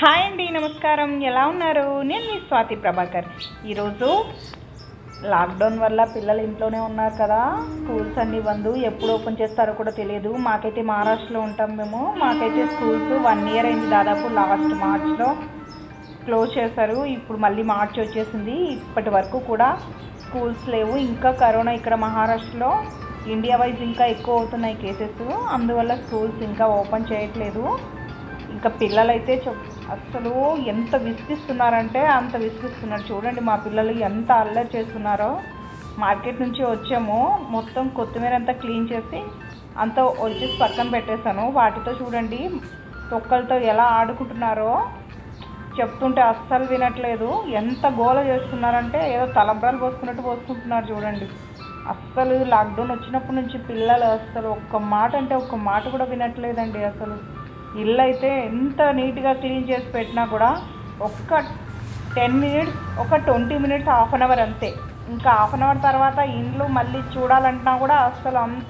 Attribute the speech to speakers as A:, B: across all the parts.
A: Hi అండి నమస్కారం ఎలా ఉన్నారు నేను మీ స్వాతి ప్రభాకర్ ఈరోజు లాక్డౌన్ వల్ల పిల్లలు ఇంట్లోనే ఉన్నారు కదా స్కూల్స్ అన్ని బంద్ ఎప్పుడు ఓపెన్ చేస్తారో కూడా తెలియదు మాకైతే మహారాష్ట్రలో ఉంటాం మేము మాకైతే స్కూల్స్ వన్ ఇయర్ అయింది దాదాపు లాస్ట్ మార్చ్లో క్లోజ్ చేశారు ఇప్పుడు మళ్ళీ మార్చి వచ్చేసింది ఇప్పటి వరకు కూడా స్కూల్స్ లేవు ఇంకా కరోనా ఇక్కడ మహారాష్ట్రలో ఇండియా వైజ్ ఇంకా ఎక్కువ అవుతున్నాయి కేసెస్ అందువల్ల స్కూల్స్ ఇంకా ఓపెన్ చేయట్లేదు ఇంకా పిల్లలైతే చెప్ అసలు ఎంత విసిగిస్తున్నారంటే అంత విసిగిస్తున్నారు చూడండి మా పిల్లలు ఎంత అల్లరి చేస్తున్నారో మార్కెట్ నుంచి వచ్చాము మొత్తం కొత్తిమీర అంతా క్లీన్ చేసి అంతా వచ్చేసి పక్కన పెట్టేశాను వాటితో చూడండి తొక్కలతో ఎలా ఆడుకుంటున్నారో చెప్తుంటే అస్సలు వినట్లేదు ఎంత గోల చేస్తున్నారంటే ఏదో తలంబ్రాలు పోసుకున్నట్టు పోసుకుంటున్నారు చూడండి అస్సలు లాక్డౌన్ వచ్చినప్పటి నుంచి పిల్లలు అస్సలు ఒక్క మాట అంటే ఒక్క మాట కూడా వినట్లేదండి అసలు ఇల్లు అయితే ఎంత నీట్గా క్లీన్ చేసి పెట్టినా కూడా ఒక్క టెన్ మినిట్స్ ఒక twenty minutes half an hour అంతే ఇంకా హాఫ్ అన్ అవర్ తర్వాత ఇండ్లు మళ్ళీ చూడాలంటున్నా కూడా అసలు అంత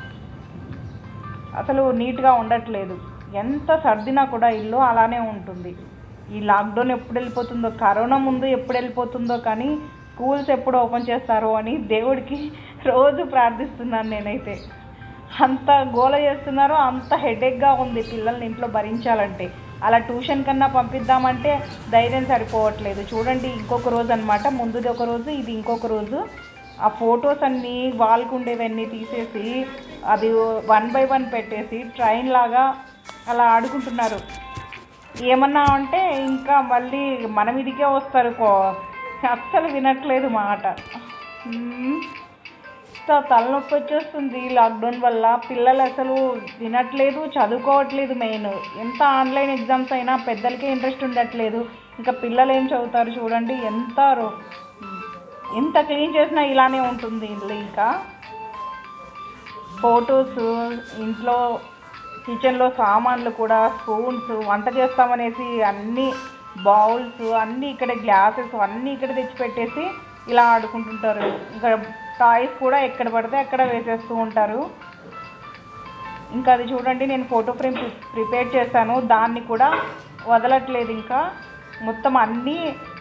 A: అసలు నీట్గా ఉండట్లేదు ఎంత సర్దినా కూడా ఇల్లు అలానే ఉంటుంది ఈ లాక్డౌన్ ఎప్పుడు వెళ్ళిపోతుందో కరోనా ముందు ఎప్పుడు వెళ్ళిపోతుందో కానీ స్కూల్స్ ఎప్పుడు ఓపెన్ చేస్తారో అని దేవుడికి రోజు ప్రార్థిస్తున్నాను నేనైతే అంత గోల చేస్తున్నారో అంత హెడేక్గా ఉంది పిల్లల్ని ఇంట్లో భరించాలంటే అలా ట్యూషన్ కన్నా పంపిద్దామంటే ధైర్యం సరిపోవట్లేదు చూడండి ఇంకొక రోజు అనమాట ముందుది ఒక రోజు ఇది ఇంకొక రోజు ఆ ఫొటోస్ అన్నీ వాళ్ళకు ఉండేవన్నీ తీసేసి అది వన్ బై వన్ పెట్టేసి ట్రైన్ లాగా అలా ఆడుకుంటున్నారు ఏమన్నా అంటే ఇంకా మళ్ళీ మన మీదికే వస్తారు కో అస్సలు వినట్లేదు మాట మ్మ్. సో తలనొప్పి వచ్చేస్తుంది లాక్డౌన్ వల్ల పిల్లలు అసలు వినట్లేదు చదువుకోవట్లేదు మెయిన్ ఎంత ఆన్లైన్ ఎగ్జామ్స్ అయినా పెద్దలకే ఇంట్రెస్ట్ ఉండట్లేదు ఇంకా పిల్లలు ఏం చదువుతారు చూడండి ఎంత రో- ఎంత క్లీన్ చేసినా ఇలానే ఉంటుంది ఇల్లు ఇంకా ఫొటోస్ ఇంట్లో కిచెన్లో సామాన్లు కూడా స్పూన్స్ వంట చేస్తామనేసి అన్నీ బౌల్స్ అన్నీ ఇక్కడ గ్లాసెస్ అన్నీ ఇక్కడ తెచ్చిపెట్టేసి ఇలా ఆడుకుంటుంటారు ఇంకా టాయ్స్ కూడా ఎక్కడ పడితే అక్కడ వేసేస్తూ ఉంటారు ఇంకా అది చూడండి నేను ఫోటో ఫ్రేమ్ ప్రిపేర్ చేశాను దాన్ని కూడా వదలట్లేదు ఇంకా మొత్తం అన్నీ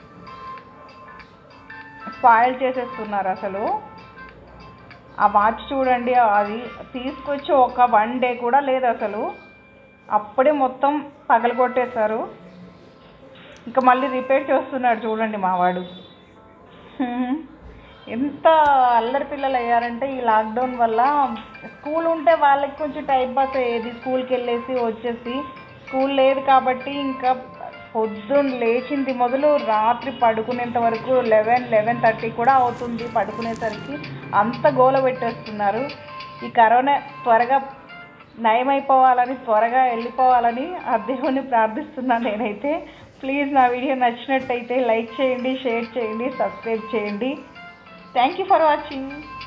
A: స్పాయిల్ చేసేస్తున్నారు అసలు ఆ వాచ్ చూడండి అది తీసుకొచ్చి ఒక వన్ డే కూడా లేదు అసలు అప్పుడే మొత్తం పగలగొట్టేశారు ఇంకా మళ్ళీ రిపేర్ చేస్తున్నాడు చూడండి మావాడు హ్మ్. ఎంత అల్లరి పిల్లలు అయ్యారంటే ఈ లాక్డౌన్ వల్ల స్కూల్ ఉంటే వాళ్ళకి కొంచెం టైం పాస్ అయ్యేది స్కూల్కి వెళ్ళేసి వచ్చేసి స్కూల్ లేదు కాబట్టి ఇంకా పొద్దున్న లేచింది మొదలు రాత్రి పడుకునేంత వరకు లెవెన్ లెవెన్ థర్టీ కూడా అవుతుంది పడుకునేసరికి అంత గోల పెట్టేస్తున్నారు ఈ కరోనా త్వరగా నయమైపోవాలని త్వరగా వెళ్ళిపోవాలని ఆ దేవుణ్ణి ప్రార్థిస్తున్నాను నేనైతే ప్లీజ్ నా వీడియో నచ్చినట్టయితే లైక్ చేయండి షేర్ చేయండి సబ్స్క్రైబ్ చేయండి థ్యాంక్ యూ ఫర్ వాచింగ్